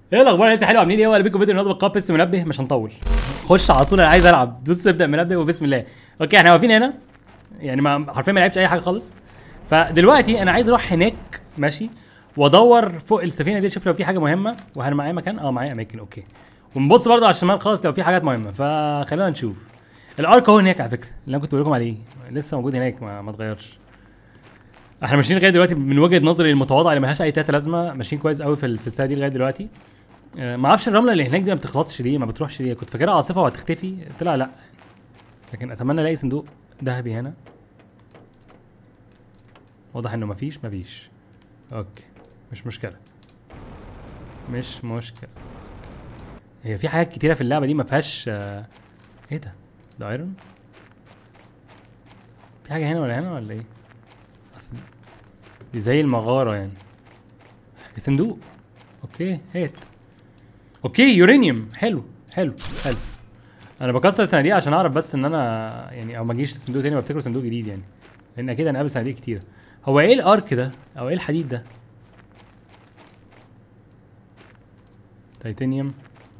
ايه الاخبار يا ناس حلو عاملين ايه ولا بيكم فيديو النهارده بقى بس منبه مش هنطول خش على طول انا عايز العب بص ابدا منبه وبسم الله اوكي احنا واقفين هنا يعني ما حرفيا ما لعبتش اي حاجه خالص فدلوقتي انا عايز اروح هناك ماشي وادور فوق السفينه دي اشوف لو في حاجه مهمه وهل معايا مكان اه معايا اماكن اوكي ونبص برضه على الشمال خالص لو في حاجات مهمه فخلينا نشوف الارك اهو هناك على فكره اللي انا كنت بقول لكم عليه لسه موجود هناك ما, ما اتغيرش احنا ماشيين لغايه دلوقتي من وجهه نظري المتواضعه اللي ملهاش اي تلاته لازمه ماشيين كويس قوي في السلسله دي لغايه دلوقتي آه، ما اعرفش الرمله اللي هناك دي ما بتخلصش ليه ما بتروحش ليه كنت فاكرها عاصفه وهتختفي طلع لا لكن اتمنى الاقي صندوق ذهبي هنا واضح انه مفيش مفيش اوكي مش مشكله مش مشكله هي في حاجات كتيره في اللعبه دي ما فيهاش آه، ايه ده ده ايرون في حاجه هنا ولا هنا ولا ايه اصل دي زي المغاره يعني صندوق اوكي هات اوكي يورانيوم حلو حلو حلو انا بكسر الصناديق عشان اعرف بس ان انا يعني او ما اجيش صندوق تاني وافتكره صندوق جديد يعني لان اكيد هنقابل صناديق كتيره هو ايه الارك ده او ايه الحديد ده تيتانيوم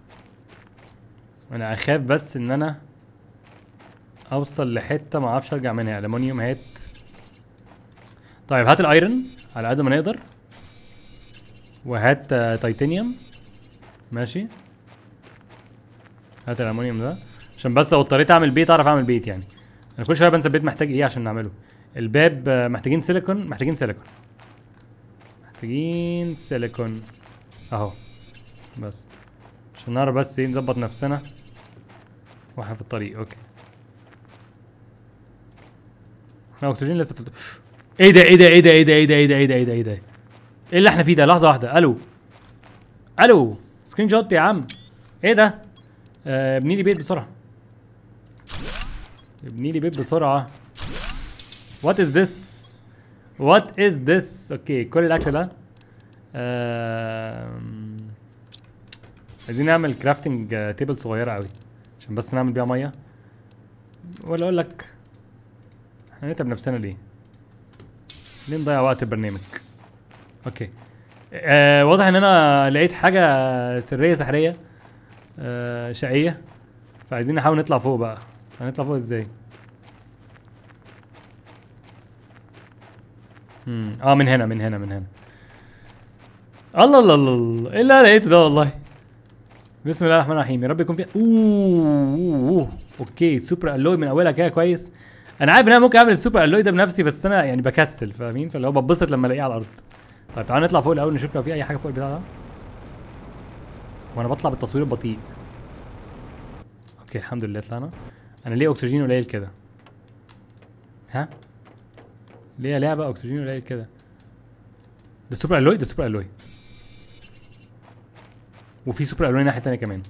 انا اخاف بس ان انا اوصل لحته ما اعرفش ارجع منها المونيوم هات طيب هات الايرون على قد ما نقدر وهات آه، تيتانيوم ماشي هات الالومنيوم ده عشان بس لو اضطريت اعمل بيت اعرف اعمل بيت يعني انا كل شويه بنسى البيت محتاج ايه عشان نعمله الباب آه، محتاجين سيليكون محتاجين سيليكون محتاجين سيليكون اهو بس عشان نعرف بس ايه نظبط نفسنا واحنا في الطريق اوكي احنا اكسجين لسه بتلت... ايه ده ايه ده ايه ده ايه ده ايه ده ايه ده ايه ده ايه ده ايه ده ايه اللي احنا فيه ده لحظه واحده الو الو سكرين شوت يا عم ايه ده آه، ابني لي بيت بسرعه ابني لي بيت بسرعه وات از ذس وات از ذس اوكي كل الاكل ده آم، عايزين نعمل كرافتنج تيبل صغيره قوي عشان بس نعمل بيها ميه ولا اقول لك احنا نتعب نفسنا ليه ليه نضيع وقت البرنامج اوكي آه واضح ان انا لقيت حاجه سريه سحريه آه شقيه فعايزين نحاول نطلع فوق بقى هنطلع فوق ازاي مم. اه من هنا من هنا من هنا الله الله الله الله ايه اللي انا لقيته ده والله بسم الله الرحمن الرحيم يا رب يكون فيها اوه, أوه, أوه. اوكي سوبر الوي من اولها كده كويس انا عارف ان انا ممكن اعمل السوبر الوي ده بنفسي بس انا يعني بكسل فاهمين فاللي هو بتبسط لما الاقيه على الارض طيب تعالى نطلع فوق الاول نشوف لو في اي حاجه فوق البتاع ده وانا بطلع بالتصوير البطيء اوكي الحمد لله طلعنا انا ليه اكسجين قليل كده ها ليه يا لعبه اكسجين قليل كده ده سوبر الوي ده سوبر الوي وفي سوبر الوي ناحيه تانية كمان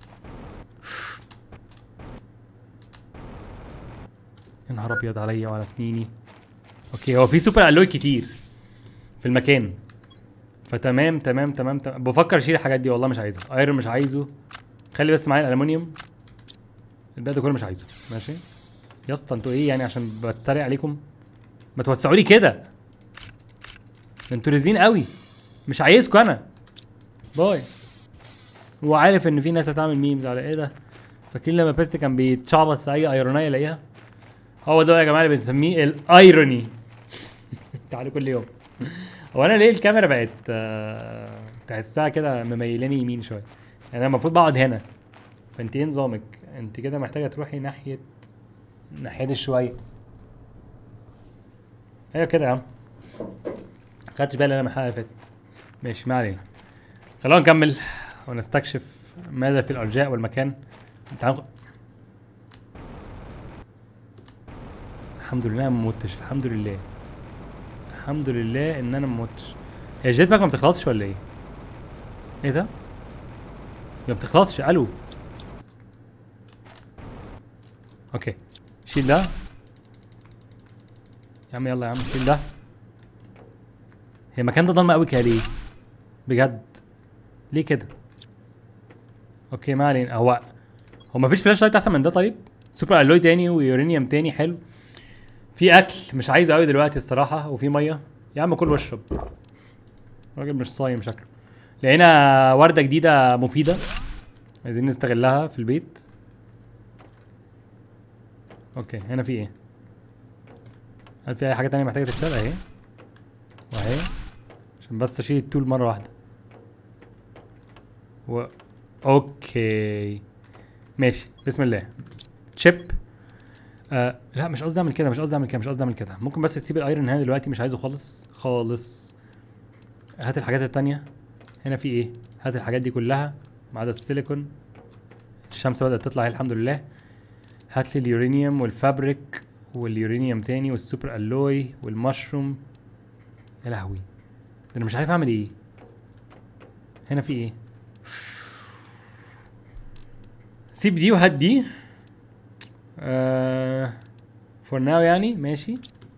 يا نهار ابيض عليا وعلى سنيني اوكي هو في سوبر الوي كتير في المكان فتمام تمام تمام تمام بفكر اشيل الحاجات دي والله مش عايزها ايرون مش عايزه خلي بس معايا الالومنيوم الباقي ده كله مش عايزه ماشي يا اسطى انتوا ايه يعني عشان بتريق عليكم ما توسعوا لي كده ده انتوا رزلين قوي مكم عايزكم انا باي هو عارف ان في ناس هتعمل ميمز على ايه ده فاكرين لما بيست كان بيتشعبط في اي ايرونيه يلاقيها هو ده يا جماعه اللي بنسميه الايروني تعالوا كل يوم هو انا ليه الكاميرا بقت آه، تحسها كده مميلاني يمين شويه يعني انا المفروض بقعد هنا فانت ايه نظامك انت كده محتاجه تروحي ناحيه ناحيه دي شويه ايوه كده يا عم خدتش بالي انا من الحلقه اللي فاتت ماشي ما علينا خلونا نكمل ونستكشف ماذا في الارجاء والمكان تعالوا الحمد لله أنا ما متش الحمد لله الحمد لله ان انا ما متش هي الجيت باك ما بتخلصش ولا ايه؟ ايه ده؟ ما بتخلصش الو اوكي شيل ده يا عم يلا يا عم شيل ده هي المكان ده ضلمه قوي كده ليه؟ بجد ليه كده؟ اوكي ما علينا هو هو مفيش فلاش لايت احسن من ده طيب؟ سوبر الوي تاني ويورانيوم تاني حلو في اكل مش عايزه قوي دلوقتي الصراحه وفي ميه يا عم كل واشرب راجل مش صايم شكله لقينا ورده جديده مفيده عايزين نستغلها في البيت اوكي هنا في ايه هل في اي حاجه تانية محتاجه تتشال اهي واهي عشان بس اشيل التول مره واحده و... اوكي ماشي بسم الله تشيب آه لا مش قصدي اعمل كده مش قصدي اعمل كده مش قصدي اعمل كده ممكن بس تسيب الايرون هنا دلوقتي مش عايزه خالص خالص هات الحاجات التانية هنا في ايه هات الحاجات دي كلها ما عدا السيليكون الشمس بدأت تطلع اهي الحمد لله هات لي اليورانيوم والفابريك واليورانيوم تاني والسوبر الوي والمشروم يا لهوي ده انا مش عارف اعمل ايه هنا في ايه سيب دي وهات دي آه فور ناو يعني ماشي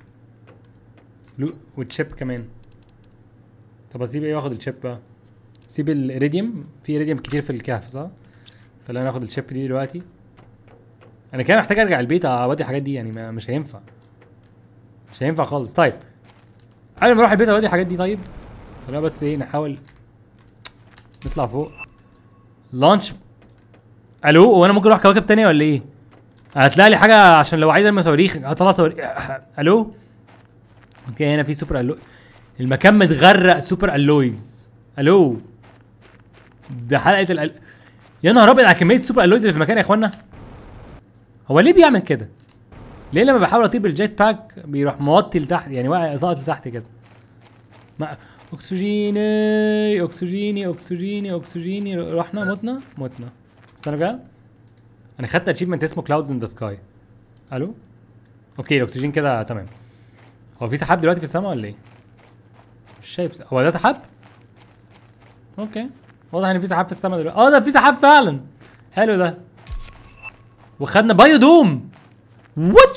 لو والتشيب كمان طب اسيب ايه واخد الشيب بقى سيب الاريديوم في اريديوم كتير في الكهف صح خلينا ناخد الشيب دي دلوقتي انا كده محتاج ارجع البيت اودي الحاجات دي يعني ما مش هينفع مش هينفع خالص طيب قبل ما اروح البيت اودي الحاجات دي طيب خلينا بس ايه نحاول نطلع فوق لانش الو هو انا ممكن اروح كواكب تانية ولا ايه هتلاقي لي حاجه عشان لو عايز ارمي صواريخ هطلع صواريخ الو اوكي هنا في سوبر الو المكان متغرق سوبر الويز الو ده حلقه الأل... يا نهار ابيض على كميه سوبر الويز اللي في المكان يا اخوانا هو ليه بيعمل كده ليه لما بحاول اطير بالجيت باك بيروح موطي لتحت يعني واقع ساقط لتحت كده ما اكسجيني اكسجيني اكسجيني اكسجيني رحنا متنا متنا استنى بقى انا خدت اتشيفمنت اسمه كلاودز ان ذا سكاي الو اوكي الاكسجين كده تمام هو في سحاب دلوقتي في السماء ولا ايه مش شايف س- هو ده سحاب اوكي واضح ان في سحاب في السماء دلوقتي اه ده في سحاب فعلا حلو ده وخدنا بايو دوم وات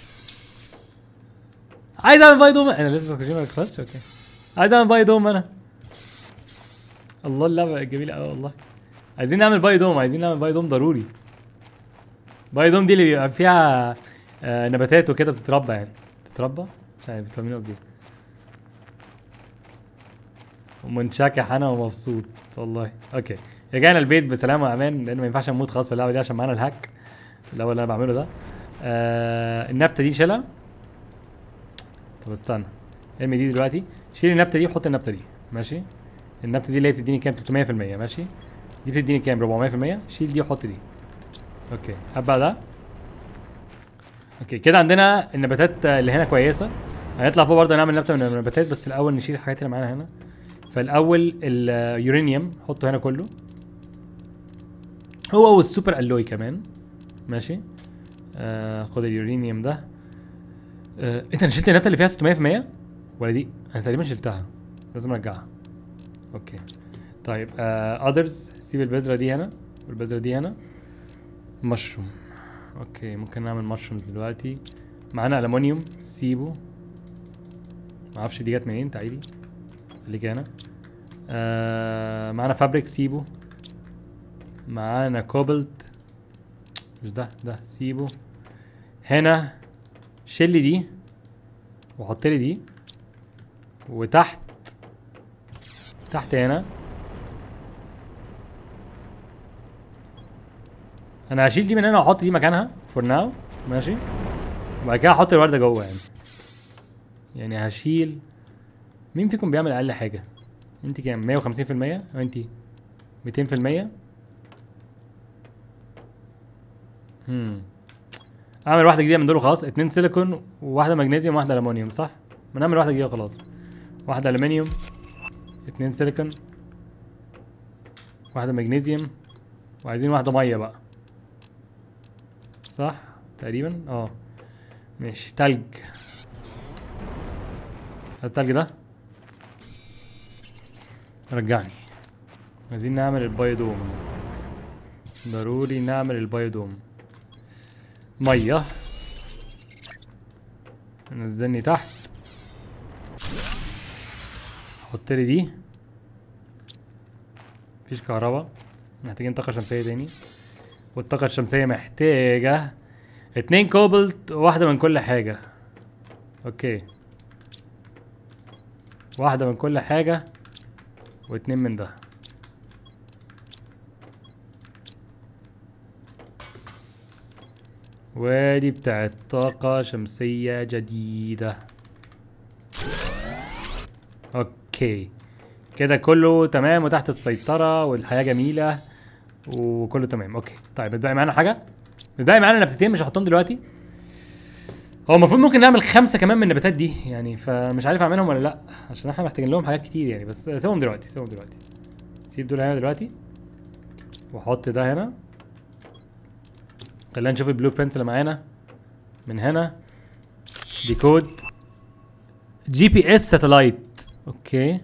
عايز اعمل بايو دوم انا لسه اكسجين ما خلصش اوكي عايز اعمل بايو دوم انا الله اللعبه جميله قوي والله عايزين نعمل بايو دوم عايزين نعمل بايو دوم ضروري بايو دوم دي اللي بيبقى فيها آه نباتات وكده بتتربى يعني بتتربى مش عارف بتفهمين قصدي إيه. ومنشكح انا ومبسوط والله اوكي رجعنا البيت بسلامه وامان لان ما ينفعش نموت خلاص في اللعبه دي عشان معانا الهاك اللي هو اللي انا بعمله ده آه النبته دي شيلها طب استنى ارمي دي دلوقتي شيل النبته دي وحط النبته دي ماشي النبته دي اللي هي بتديني كام 300% ماشي دي بتديني كام 400% شيل دي وحط دي اوكي هبقى ده اوكي كده عندنا النباتات اللي هنا كويسه هنطلع فوق برضه نعمل نبته من النباتات بس الاول نشيل الحاجات اللي معانا هنا فالاول اليورانيوم حطه هنا كله هو والسوبر الوي كمان ماشي آه خد اليورانيوم ده آه انت انا شلت النبته اللي فيها 600% ولا دي انا تقريبا شلتها لازم ارجعها اوكي طيب اذرز سيب البذره دي هنا والبذره دي هنا مشروم اوكي ممكن نعمل مشرومز دلوقتي معانا المونيوم سيبه معرفش دي جت منين تعالي خليك هنا آه معانا فابريك سيبه معانا كوبلت مش ده ده سيبه هنا شيل لي دي وحط لي دي وتحت تحت هنا انا هشيل دي من هنا واحط دي مكانها فور ناو ماشي وبعد كده احط الورده جوه يعني يعني هشيل مين فيكم بيعمل اقل حاجه انت كام 150% وانت 200% امم اعمل واحده جديده من دول وخلاص اتنين سيليكون وواحده مغنيسيوم وواحده المونيوم صح ما نعمل واحده جديده وخلاص واحده الومنيوم اتنين سيليكون واحده مغنيسيوم وعايزين واحده ميه بقى صح تقريبا اه ماشي تلج التلج ده رجعني عايزين نعمل البايودوم ضروري نعمل البايودوم ميه نزلني تحت حط لي دي مفيش كهرباء محتاجين طاقة شمسية تاني والطاقة الشمسية محتاجة اتنين كوبلت وواحدة من كل حاجة اوكي واحدة من كل حاجة واتنين من ده ودي بتاعت طاقة شمسية جديدة اوكي كده كله تمام وتحت السيطرة والحياة جميلة وكله تمام اوكي طيب متبقي معانا حاجة متبقي معانا نبتتين مش هحطهم دلوقتي هو المفروض ممكن نعمل خمسة كمان من النباتات دي يعني فمش عارف اعملهم ولا لا عشان احنا محتاجين لهم حاجات كتير يعني بس سيبهم دلوقتي سيبهم دلوقتي سيب دول هنا دلوقتي واحط ده هنا خلينا نشوف البلو برنتس اللي معانا من هنا دي كود جي بي اس ساتلايت اوكي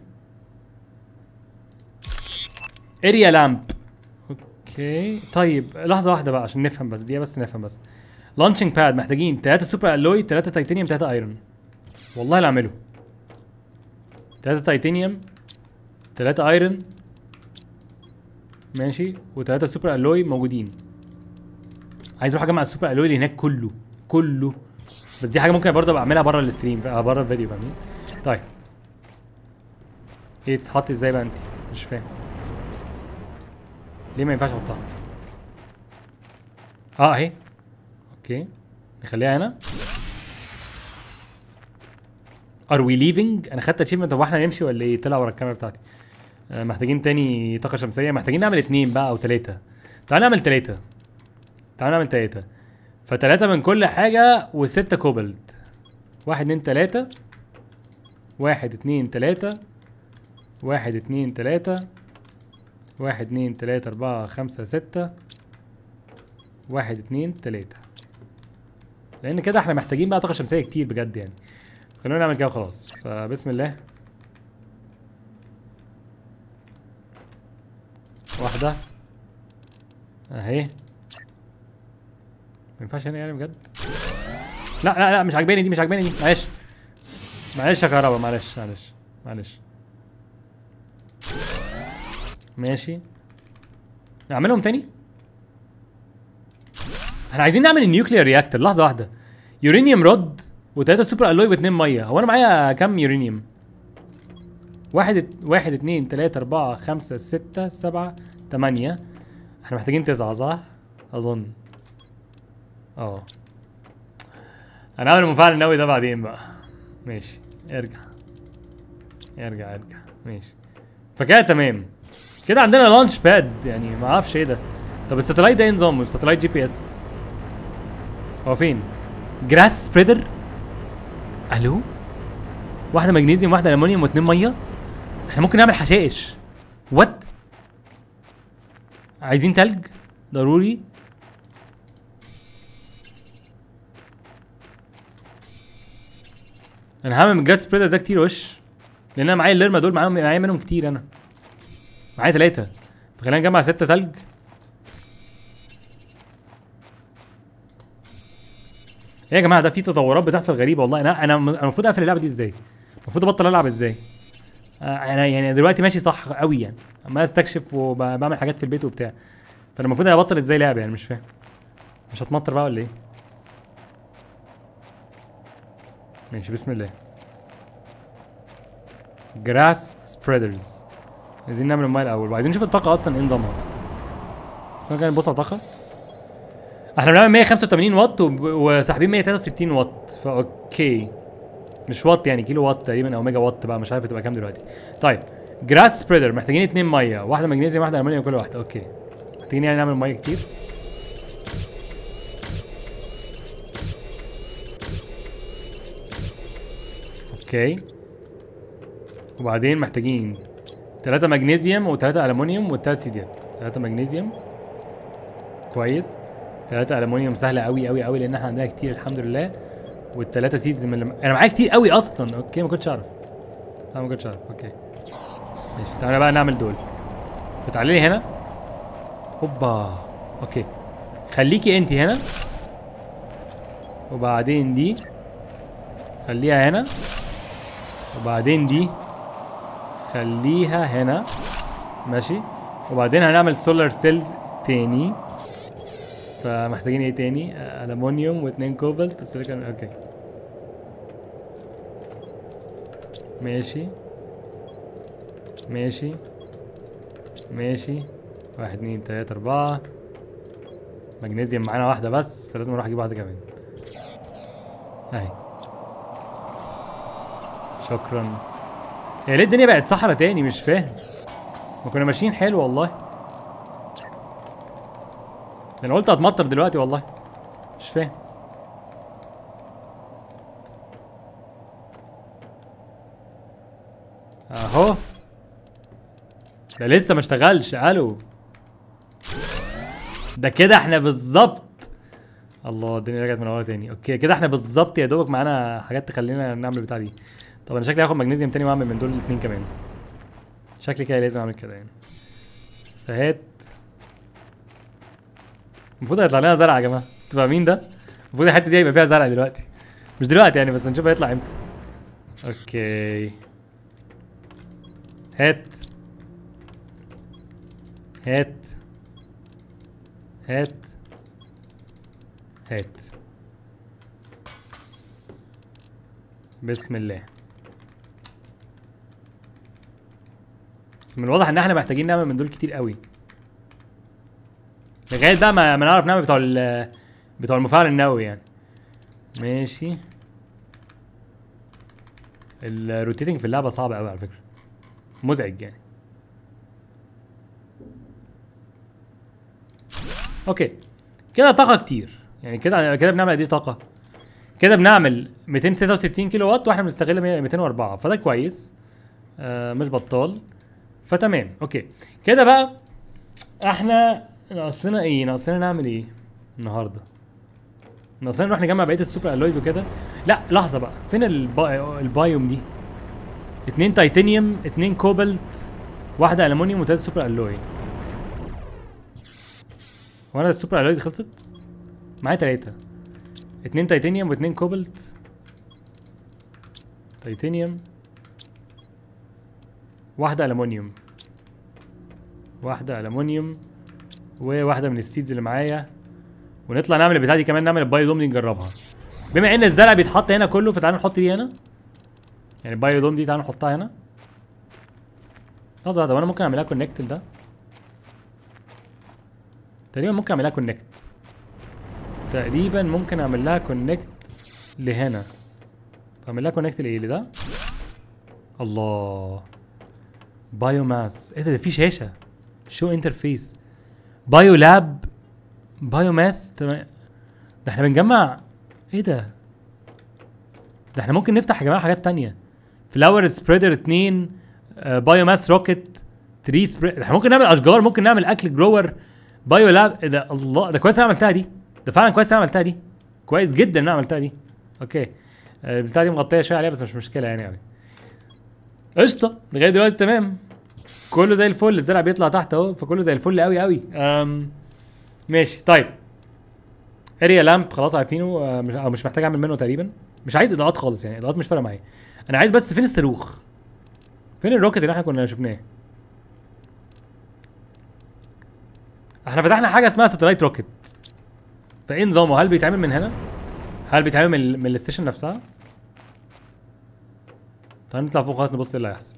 اريا لامب اوكي طيب لحظه واحده بقى عشان نفهم بس دي بس نفهم بس لانشنج باد محتاجين 3 سوبر الوي 3 تيتانيوم 3 ايرون والله اللي اعمله 3 تيتانيوم 3 ايرون ماشي و3 سوبر الوي موجودين عايز اروح اجمع السوبر الوي اللي هناك كله كله بس دي حاجه ممكن برضه ابقى اعملها بره الستريم بقى بره الفيديو فاهمين طيب ايه تتحط ازاي بقى انت مش فاهم ليه ما ينفعش احطها اه اهي اوكي نخليها هنا ار وي ليفينج انا خدت اتشيفمنت هو احنا نمشي ولا ايه طلع ورا الكاميرا بتاعتي آه محتاجين تاني طاقه شمسيه محتاجين نعمل اتنين بقى او تلاته تعال نعمل تلاته تعال نعمل تلاته فتلاته من كل حاجه وستة كوبلت واحد اتنين تلاته واحد اتنين تلاته واحد اتنين تلاته واحد اتنين تلاته اربعه خمسه سته واحد اتنين تلاته لان كده احنا محتاجين بقى طاقه شمسيه كتير بجد يعني خلونا نعمل كده وخلاص فبسم الله واحدة اهي ما ينفعش هنا يعني بجد لا لا لا مش عاجباني دي مش عاجباني دي معلش معلش يا كهربا معلش معلش معلش ماشي نعملهم تاني احنا عايزين نعمل النيوكليير رياكتور لحظه واحده يورانيوم رود وتلاته سوبر الوي واتنين ميه هو انا معايا كام يورانيوم واحد واحد اتنين تلاته اربعه خمسه سته سبعه تمانيه احنا محتاجين تسعه صح؟ اظن اه هنعمل المفاعل النووي ده بعدين بقى ماشي ارجع ارجع ارجع ماشي فكده تمام كده عندنا لانش باد يعني ما اعرفش ايه ده طب الساتلايت ده ايه نظامه الساتلايت جي بي اس هو فين جراس سبريدر الو واحده مغنيسيوم واحده المونيوم واتنين ميه احنا ممكن نعمل حشائش وات عايزين تلج ضروري انا هعمل من جراس سبريدر ده كتير وش لان انا معايا الليرما دول معاهم معايا منهم كتير انا معايا ثلاثة فخلينا نجمع ستة تلج ايه يا جماعة ده في تطورات بتحصل غريبة والله انا انا انا المفروض اقفل اللعبة دي ازاي؟ المفروض ابطل العب ازاي؟ آه، انا يعني دلوقتي ماشي صح قوي يعني عمال استكشف وبعمل حاجات في البيت وبتاع فانا المفروض ابطل ازاي لعب يعني مش فاهم مش هتمطر بقى ولا ايه؟ ماشي بسم الله جراس سبريدرز عايزين نعمل المايه الاول وعايزين نشوف الطاقه اصلا ايه نظامها اسمها كده نبص على الطاقه احنا بنعمل 185 واط وب- وساحبين 163 واط فاوكي مش واط يعني كيلو واط تقريبا او ميجا واط بقى مش عارف تبقى كام دلوقتي طيب جراس سبريدر محتاجين اتنين ميه واحده مغنيسيوم واحده المونيوم كل واحده اوكي محتاجين يعني نعمل ميه كتير اوكي وبعدين محتاجين ثلاثة مغنيسيوم وثلاثة ألمونيوم والثلاث سيديات ثلاثة مغنيسيوم كويس ثلاثة ألمونيوم سهلة أوي أوي أوي لأن احنا عندنا كتير الحمد لله والثلاثة سيدز من اللي... أنا معايا كتير أوي أصلا أوكي ما كنتش أعرف أنا ما كنتش أعرف أوكي ماشي تعالى بقى نعمل دول فتعالي لي هنا هوبا أوكي خليكي أنت هنا وبعدين دي خليها هنا وبعدين دي خليها هنا ماشي وبعدين هنعمل سولار سيلز تاني فمحتاجين ايه تاني آه، ألمونيوم واتنين كوبالت سيليكون اوكي ماشي ماشي ماشي واحد اتنين تلاتة أربعة مغنيسيوم معانا واحده بس فلازم اروح اجيب واحده كمان اهي شكرا هي ليه الدنيا بقت صحرا تاني مش فاهم ما كنا ماشيين حلو والله ده انا قلت هتمطر دلوقتي والله مش فاهم اهو ده لسه ما اشتغلش الو ده كده احنا بالظبط الله الدنيا رجعت من اول تاني اوكي كده احنا بالظبط يا دوبك معانا حاجات تخلينا نعمل البتاع دي طب انا شكلي هاخد مغنيسيوم تاني واعمل من دول الاثنين كمان شكلي كده لازم اعمل كده يعني فهات المفروض هيطلع لنا زرع يا جماعه تبقى مين ده المفروض الحته دي هيبقى فيها زرع دلوقتي مش دلوقتي يعني بس نشوف هيطلع امتى اوكي هات هات هات هات بسم الله بس من الواضح ان احنا محتاجين نعمل من دول كتير قوي لغايه بقى ما ما نعرف نعمل بتوع ال بتوع المفاعل النووي يعني ماشي الروتيتنج في اللعبه صعب قوي على فكره مزعج يعني اوكي كده طاقه كتير يعني كده كده بنعمل قد ايه طاقه كده بنعمل 263 كيلو وات واحنا بنستغل 100 204 فده كويس آه مش بطال فتمام اوكي كده بقى احنا ناقصنا ايه ناقصنا نعمل ايه النهارده ناقصنا نروح نجمع بقيه السوبر الويز وكده لا لحظه بقى فين البا... البايوم دي اتنين تيتانيوم اتنين كوبالت واحده المونيوم وتلاته سوبر الوي وانا السوبر الويز خلصت معايا تلاته اتنين تيتانيوم واتنين كوبالت تيتانيوم واحدة ألمونيوم واحدة ألمونيوم وواحدة من السيدز اللي معايا ونطلع نعمل البتاع دي كمان نعمل البايو دوم دي نجربها بما ان الزرع بيتحط هنا كله فتعالوا نحط دي هنا يعني البايو دوم دي تعالوا نحطها هنا لحظة واحدة وانا ممكن اعملها كونكت لده تقريبا ممكن اعملها كونكت تقريبا ممكن اعمل لها كونكت لهنا اعمل لها كونكت لايه لده الله بايو ماس ايه ده, ده في شاشه شو انترفيس بايو لاب بايو ماس تمام ده احنا بنجمع ايه ده ده احنا ممكن نفتح يا جماعه حاجات تانية فلاور سبريدر 2 بايو ماس روكيت 3 سبريد احنا ممكن نعمل اشجار ممكن نعمل اكل جروور بايو لاب ايه ده الله ده كويس انا عملتها دي ده فعلا كويس انا عملتها دي كويس جدا انا عملتها دي اوكي آه، البتاعه دي مغطيه شويه عليها بس مش مشكله يعني قوي قشطه لغايه دلوقتي تمام كله زي الفل الزرع بيطلع تحت اهو فكله زي الفل قوي قوي أم ماشي طيب اريا لامب خلاص عارفينه آه، مش أو مش محتاج اعمل منه تقريبا مش عايز اضاءات خالص يعني اضاءات مش فارقه معايا انا عايز بس فين الصاروخ فين الروكت اللي احنا كنا شفناه احنا فتحنا حاجه اسمها ساتلايت روكت فايه نظامه هل بيتعمل من هنا هل بيتعمل من, من الستيشن نفسها تعال نطلع فوق خالص نبص ايه اللي هيحصل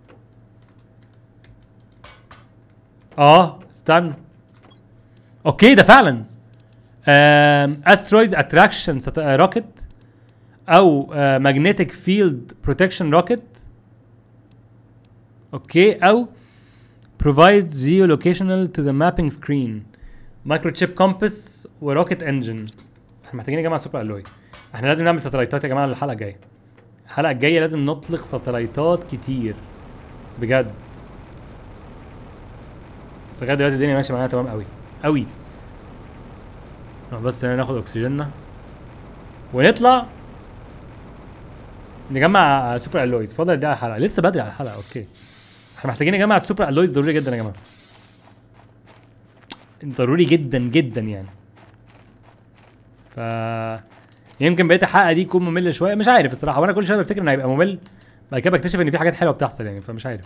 اه استنى اوكي ده فعلا استرويز اتراكشن روكت او ماجنتيك فيلد بروتكشن روكت اوكي او provides geolocational to the mapping screen microchip compass وروكت انجن احنا محتاجين يا جماعه سوبر الوي احنا لازم نعمل ساتلايتات يا جماعه الحلقه الجايه الحلقه الجايه لازم نطلق ساتلايتات كتير بجد بس لغايه دلوقتي الدنيا ماشيه معانا تمام قوي قوي نروح بس هنا ناخد اكسجيننا ونطلع نجمع سوبر الويز فاضل دي على الحلقه لسه بدري على الحلقه اوكي احنا محتاجين نجمع السوبر الويز ضروري جدا يا جماعه ضروري جدا جدا يعني ف يمكن بقيه الحلقه دي تكون ممله شويه مش عارف الصراحه وانا كل شويه بفتكر انه هيبقى ممل بعد كده بكتشف ان في حاجات حلوه بتحصل يعني فمش عارف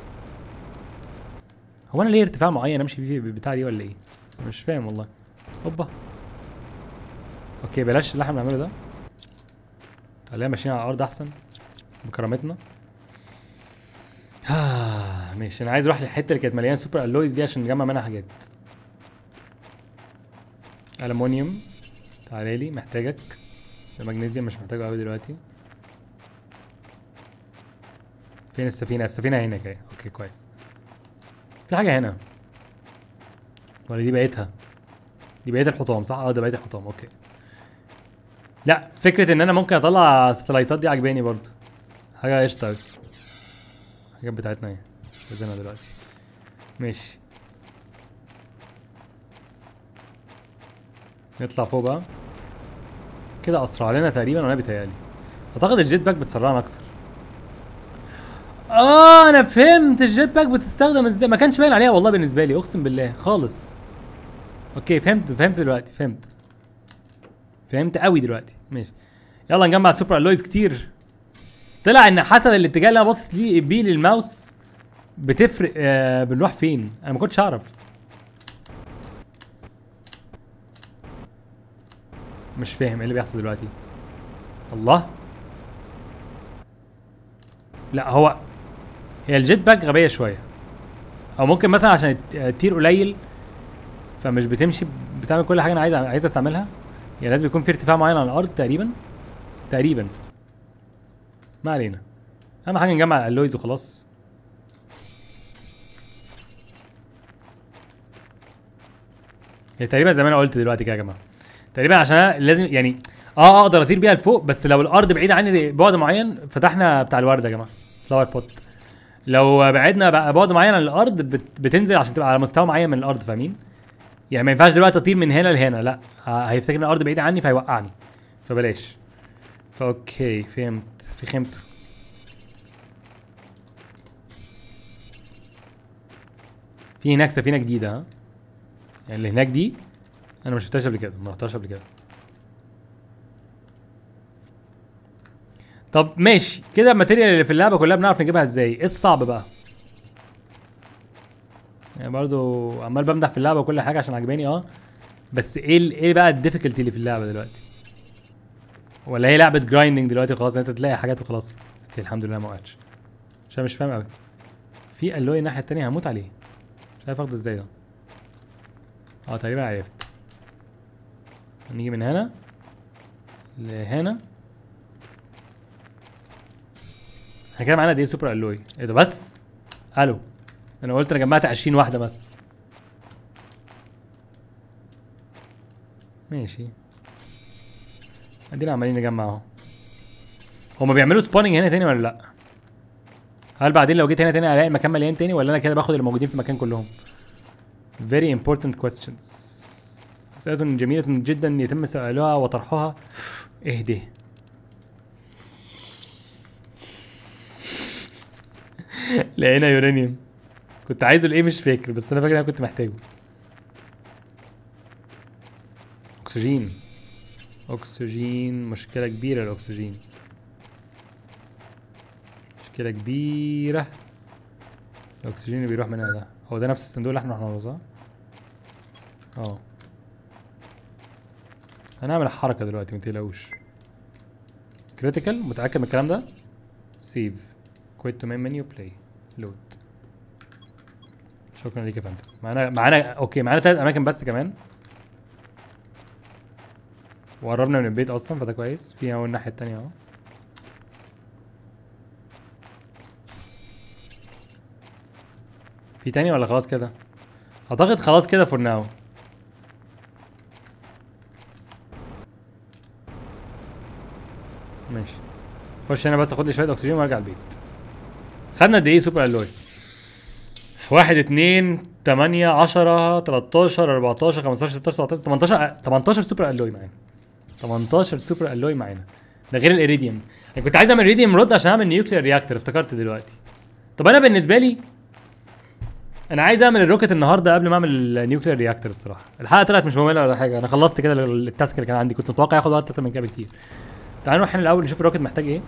هو انا ليه ارتفاع معين امشي فيه بالبتاع دي ولا ايه مش فاهم والله اوبا اوكي بلاش اللي احنا بنعمله ده خلينا ماشيين على الارض احسن بكرامتنا آه ماشي انا عايز اروح للحته اللي كانت مليانه سوبر الويز دي عشان نجمع منها حاجات ألمونيوم تعالى لي محتاجك المغنيسيوم مش محتاجه قوي دلوقتي فين السفينة؟ السفينة هنا كده اوكي كويس في حاجة هنا ولا دي بقيتها؟ دي بقيت الحطام صح؟ اه ده بقيت الحطام اوكي لا فكرة ان انا ممكن اطلع ستلايتات دي عجباني برضه حاجة قشطة أوي. الحاجات بتاعتنا اهي مش عايزينها دلوقتي ماشي نطلع فوق بقى كده اسرع لنا تقريبا وانا بيتهيألي اعتقد الجيت باك بتسرعنا اكتر اه انا فهمت الجيت باك بتستخدم ازاي ما كانش باين عليها والله بالنسبه لي اقسم بالله خالص اوكي فهمت فهمت دلوقتي فهمت فهمت قوي دلوقتي ماشي يلا نجمع سوبر الويز كتير طلع ان حسب الاتجاه اللي انا باصص ليه بيه للماوس بتفرق آه بنروح فين انا ما كنتش اعرف مش فاهم ايه اللي بيحصل دلوقتي الله لا هو هي الجيت باك غبيه شويه او ممكن مثلا عشان الت- التير قليل فمش بتمشي بتعمل كل حاجه انا عايز عايزها تعملها يعني لازم يكون في ارتفاع معين عن الارض تقريبا تقريبا ما علينا اهم حاجه نجمع الالويز وخلاص هي تقريبا زي ما انا قلت دلوقتي كده يا جماعه تقريبا عشان أنا لازم يعني اه اقدر اطير بيها لفوق بس لو الارض بعيده عني بعد معين فتحنا بتاع الورده يا جماعه فلاور بوت لو بعدنا بقى بعد معين عن الارض بت- بتنزل عشان تبقى على مستوى معين من الارض فاهمين يعني ما ينفعش دلوقتي اطير من هنا لهنا لا ه- هيفتكر ان الارض بعيده عني فهيوقعني فبلاش فاوكي فهمت فهمت في هناك سفينه جديده ها يعني اللي هناك دي انا ما شفتهاش قبل كده ما رحتهاش قبل كده طب ماشي كده الماتيريال اللي في اللعبه كلها بنعرف نجيبها ازاي ايه الصعب بقى يعني برضو عمال بمدح في اللعبه وكل حاجه عشان عجباني اه بس ايه ال- ايه بقى الديفيكولتي اللي في اللعبه دلوقتي ولا هي لعبه جرايندنج دلوقتي خلاص انت تلاقي حاجات وخلاص اوكي الحمد لله ما وقعتش عشان مش فاهم قوي في الوي الناحيه التانية هموت عليه مش عارف اخده ازاي ده اه تقريبا عرفت نيجي من هنا لهنا احنا كده معانا دي سوبر الوي ايه ده بس الو انا قلت انا جمعت 20 واحده مثلا ماشي ادينا عمالين نجمع اهو هما بيعملوا سبوننج هنا تاني ولا لا هل بعدين لو جيت هنا تاني الاقي المكان مليان تاني ولا انا كده باخد اللي موجودين في المكان كلهم very important questions أسئلة جميلة جدا يتم سؤالها وطرحها اهدي لقينا يورانيوم كنت عايزه لايه مش فاكر بس انا فاكر انا كنت محتاجه اكسجين اكسجين مشكلة كبيرة الاكسجين مشكلة كبيرة الاكسجين اللي بيروح منها ده هو ده نفس الصندوق اللي احنا رحنا له صح؟ اه هنعمل حركة دلوقتي متقلقوش كريتيكال متأكد من الكلام ده؟ سيف كويت تو مين منيو بلاي لود شكرا ليك يا فندم معانا معانا اوكي معانا تلات اماكن بس كمان وقربنا من البيت اصلا فده كويس في اهو الناحيه التانية اهو في تاني ولا خلاص كده اعتقد خلاص كده فور ناو ماشي خش هنا بس اخد لي شويه اكسجين وارجع البيت خدنا قد ايه سوبر الوي واحد اتنين تمانية عشرة تلاتاشر اربعتاشر خمستاشر ستاشر سبعتاشر تمنتاشر تمنتاشر سوبر الوي معانا 18 سوبر الوي معانا ده غير الاريديوم انا كنت عايز اعمل اريديوم رود عشان اعمل نيوكلير رياكتور افتكرت دلوقتي طب انا بالنسبه لي انا عايز اعمل الروكت النهارده قبل ما اعمل النيوكلير رياكتور الصراحه الحلقه طلعت مش ممله ولا حاجه انا خلصت كده ال- التاسك اللي كان عندي كنت متوقع ياخد وقت اكتر من كده بكتير تعالوا نروح هنا الاول نشوف الروكت محتاج ايه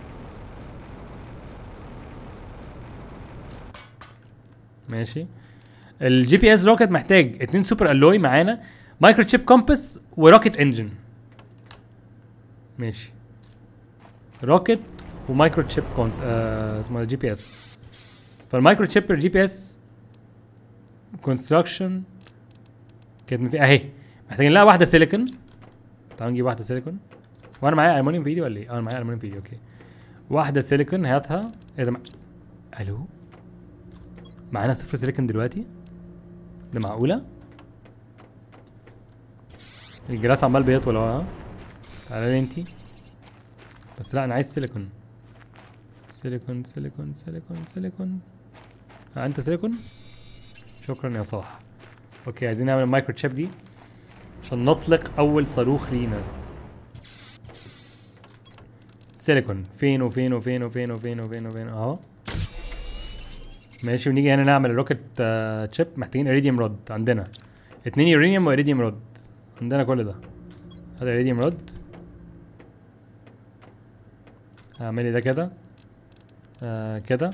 ماشي الجي بي اس روكت محتاج اتنين سوبر الوي معانا مايكرو تشيب كومبس وروكت انجن ماشي روكت ومايكرو تشيب كونس آه اسمه جي بي اس فالمايكرو تشيب الجي بي اس كونستراكشن كانت في اهي محتاجين لها واحده سيليكون تعالوا نجيب واحده سيليكون وانا معايا المونيوم في ايدي ولا ايه؟ اه انا معايا المونيوم في ايدي اوكي واحده سيليكون هاتها ايه ده مع... الو معانا صفر سيليكون دلوقتي ده معقوله الجلاس عمال بيطول اهو ها تعالى لي انتي بس لا انا عايز سيليكون سيليكون سيليكون سيليكون سيليكون ها انت سيليكون شكرا يا صاح اوكي عايزين نعمل المايكرو تشيب دي عشان نطلق اول صاروخ لينا سيليكون فين وفين وفين وفين وفين وفين وفين اهو ماشي ونيجي هنا نعمل الروكت آه تشيب محتاجين اريديوم رود عندنا اتنين يورانيوم واريديوم رود عندنا كل ده هذا اريديوم رود اعملي ده كده آه كده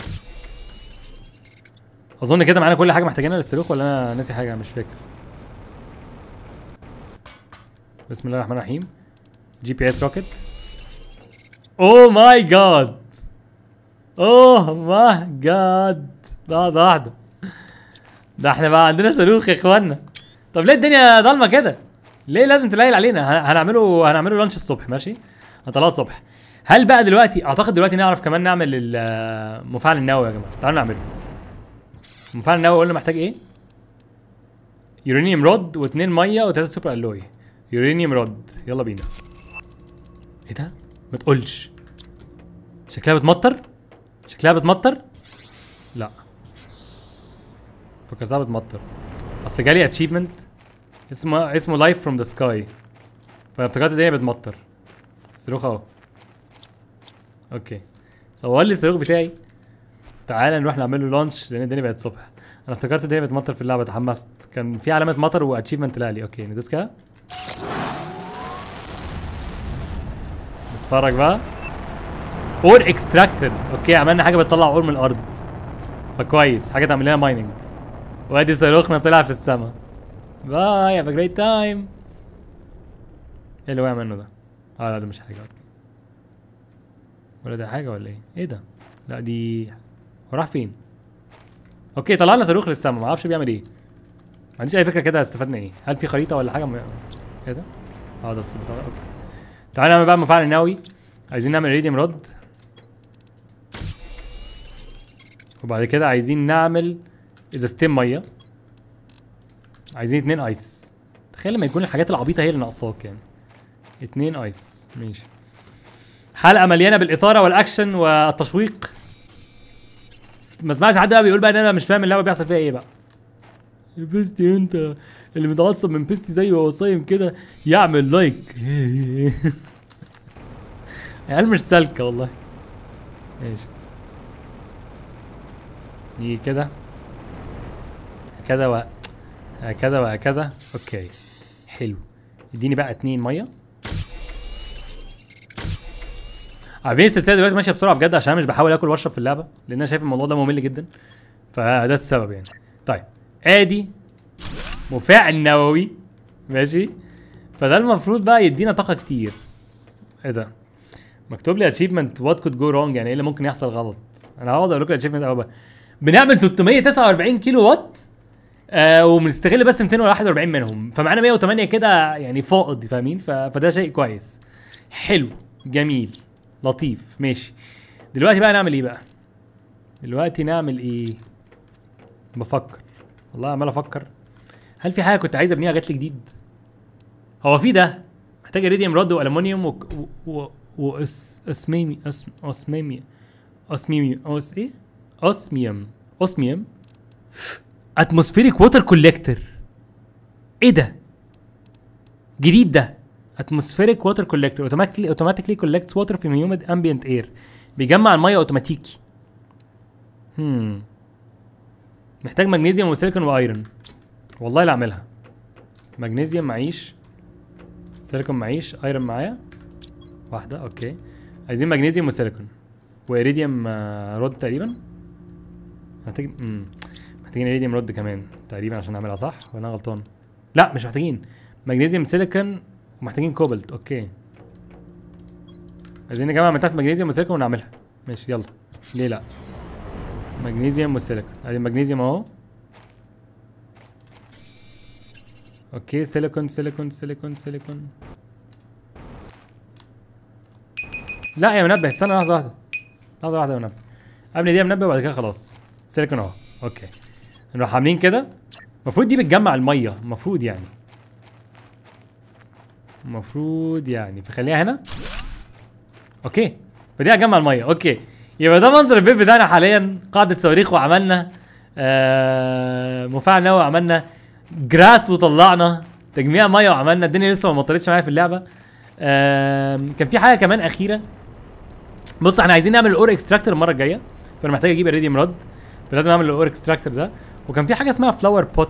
اظن كده معانا كل حاجه محتاجينها للصاروخ ولا انا ناسي حاجه مش فاكر بسم الله الرحمن الرحيم جي بي اس روكت اوه ماي جاد اوه ماي جاد لحظه واحده ده احنا بقى عندنا صاروخ يا اخوانا طب ليه الدنيا ضلمه كده ليه لازم تليل علينا هن- هنعمله هنعمله لانش الصبح ماشي هنطلعه الصبح هل بقى دلوقتي اعتقد دلوقتي نعرف كمان نعمل المفاعل النووي يا جماعه تعالوا نعمله المفاعل النووي قلنا محتاج ايه يورانيوم رود واثنين ميه وثلاثه سوبر الوي يورانيوم رود يلا بينا ايه ده ما تقولش شكلها بتمطر شكلها بتمطر لا فكرتها بتمطر اصل جالي اتشيفمنت اسمه اسمه لايف فروم ذا سكاي فافتكرت الدنيا بتمطر الصاروخ اهو اوكي صور لي الصاروخ بتاعي تعالى نروح نعمل له لانش لان الدنيا بقت صبح انا افتكرت الدنيا بتمطر في اللعبه اتحمست كان في علامه مطر واتشيفمنت طلع لي اوكي ندوس كده نتفرج بقى اور اكستراكتد اوكي عملنا حاجه بتطلع اور من الارض فكويس حاجه تعمل لنا مايننج وادي صاروخنا طلع في السما باي هاف ا جريت تايم ايه اللي وقع منه ده؟ اه لا ده مش حاجه اوكي ولا ده حاجه ولا ايه؟ ايه ده؟ لا دي هو راح فين؟ اوكي طلعنا صاروخ للسما ما اعرفش بيعمل ايه ما عنديش اي فكره كده استفدنا ايه هل في خريطه ولا حاجه م... ايه ده؟ اه ده الصوت بتاع- اوكي تعالى نعمل بقى المفاعل النووي عايزين نعمل ريديوم رود وبعد كده عايزين نعمل ازازتين ميه عايزين اتنين ايس تخيل لما يكون الحاجات العبيطه هي اللي ناقصاك يعني اتنين ايس ماشي حلقه مليانه بالاثاره والاكشن والتشويق ما اسمعش حد بقى بيقول بقى ان انا مش فاهم اللعبه بيحصل فيها ايه بقى بيستي انت اللي متعصب من بيستي زيه وهو صايم كده يعمل لايك عيال مش سالكه والله ماشي نيجي كده هكذا و هكذا وهكذا اوكي حلو اديني بقى اتنين ميه عارفين السلسله دلوقتي ماشيه بسرعه بجد عشان انا مش بحاول اكل واشرب في اللعبه لان انا شايف الموضوع ده ممل جدا فده السبب يعني طيب ادي مفاعل نووي ماشي فده المفروض بقى يدينا طاقه كتير ايه ده مكتوب لي اتشيفمنت وات كود جو رونج يعني ايه اللي ممكن يحصل غلط انا هقعد اقول لكم الاتشيفمنت اهو بقى بنعمل 349 كيلو وات آه وبنستغل بس 241 منهم فمعانا 108 كده يعني فائض فاهمين ف... فده شيء كويس حلو جميل لطيف ماشي دلوقتي بقى نعمل ايه بقى دلوقتي نعمل ايه بفكر والله عمال افكر هل في حاجه كنت عايز ابنيها جات لي جديد هو في ده محتاج اريديوم رد والومنيوم و و و اس اسميمي اسم اسميمي اسميمي اس ايه اسميوم اسميوم اتموسفيريك ووتر كوليكتور ايه ده جديد ده اتموسفيريك ووتر كوليكتور اوتوماتيكلي اوتوماتيكلي كولكتس ووتر في هيوميد امبيانت اير بيجمع الميه اوتوماتيكي هم محتاج مغنيسيوم وسيليكون وايرون والله لا اعملها مغنيسيوم معيش سيليكون معيش ايرون معايا واحده اوكي عايزين مغنيسيوم وسيليكون وايريديوم آه، رود تقريبا محتاج امم محتاجين ايريديوم رود كمان تقريبا عشان نعملها صح ولا انا غلطان لا مش محتاجين مغنيسيوم سيليكون ومحتاجين كوبالت اوكي عايزين نجمع متاف مغنيسيوم وسيليكون ونعملها ماشي يلا ليه لا مغنيسيوم وسيليكون ادي المغنيسيوم اهو اوكي سيليكون سيليكون سيليكون سيليكون لا يا منبه استنى لحظه واحده لحظه واحده يا منبه قبل دي يا منبه وبعد كده خلاص سيليكون اهو اوكي نروح عاملين كده المفروض دي بتجمع الميه المفروض يعني المفروض يعني فخليها هنا اوكي فدي هتجمع الميه اوكي يبقى ده منظر البيت بتاعنا حاليا قاعده صواريخ وعملنا آه مفاعل نووي وعملنا جراس وطلعنا تجميع ميه وعملنا الدنيا لسه ما مطرتش معايا في اللعبه آه كان في حاجه كمان اخيره بص احنا عايزين نعمل الاور اكستراكتور المره الجايه فانا محتاج اجيب اريديوم رد فلازم اعمل الاور اكستراكتور ده وكان في حاجه اسمها فلاور بوت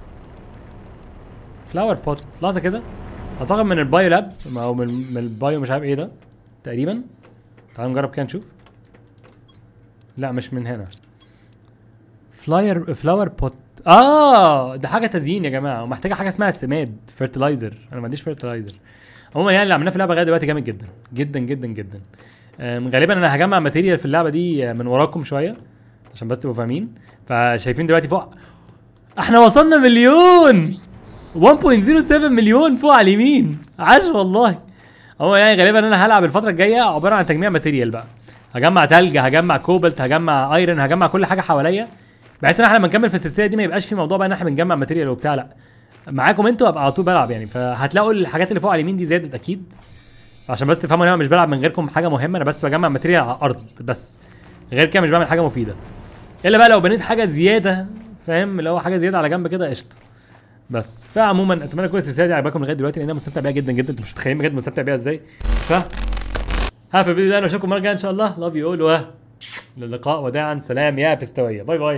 فلاور بوت لحظه كده اعتقد من البايو لاب او من, من البايو مش عارف ايه ده تقريبا تعالوا نجرب كده نشوف لا مش من هنا فلاير فلاور بوت اه ده حاجه تزيين يا جماعه ومحتاجه حاجه اسمها سماد فيرتلايزر انا ما عنديش فيرتلايزر عموما يعني اللي عملناه في اللعبه لغايه دلوقتي جامد جدا جدا جدا جدا آم، غالبا انا هجمع ماتيريال في اللعبه دي من وراكم شويه عشان بس تبقوا فاهمين فشايفين دلوقتي فوق احنا وصلنا مليون 1.07 مليون فوق على اليمين عاش والله هو يعني غالبا انا هلعب الفتره الجايه عباره عن تجميع ماتيريال بقى هجمع تلج هجمع كوبلت هجمع ايرون هجمع كل حاجه حواليا بحيث ان احنا لما نكمل في السلسله دي ما يبقاش في موضوع بقى ان احنا بنجمع ماتيريال وبتاع لا معاكم انتوا ابقى على طول بلعب يعني فهتلاقوا الحاجات اللي فوق على اليمين دي زادت اكيد عشان بس تفهموا ان انا مش بلعب من غيركم حاجه مهمه انا بس بجمع ماتيريال على الارض بس غير كده مش بعمل حاجه مفيده الا بقى لو بنيت حاجه زياده فاهم اللي هو حاجه زياده على جنب كده قشطه بس فعموما اتمنى تكون السلسله دي عجباكم لغايه دلوقتي لان انا مستمتع بيها جدا جدا انتوا مش متخيلين بجد مستمتع بيها ازاي ف ها في الفيديو ده انا اشوفكم المره الجايه ان شاء الله لاف يو اول و للقاء وداعا سلام يا بستويه باي باي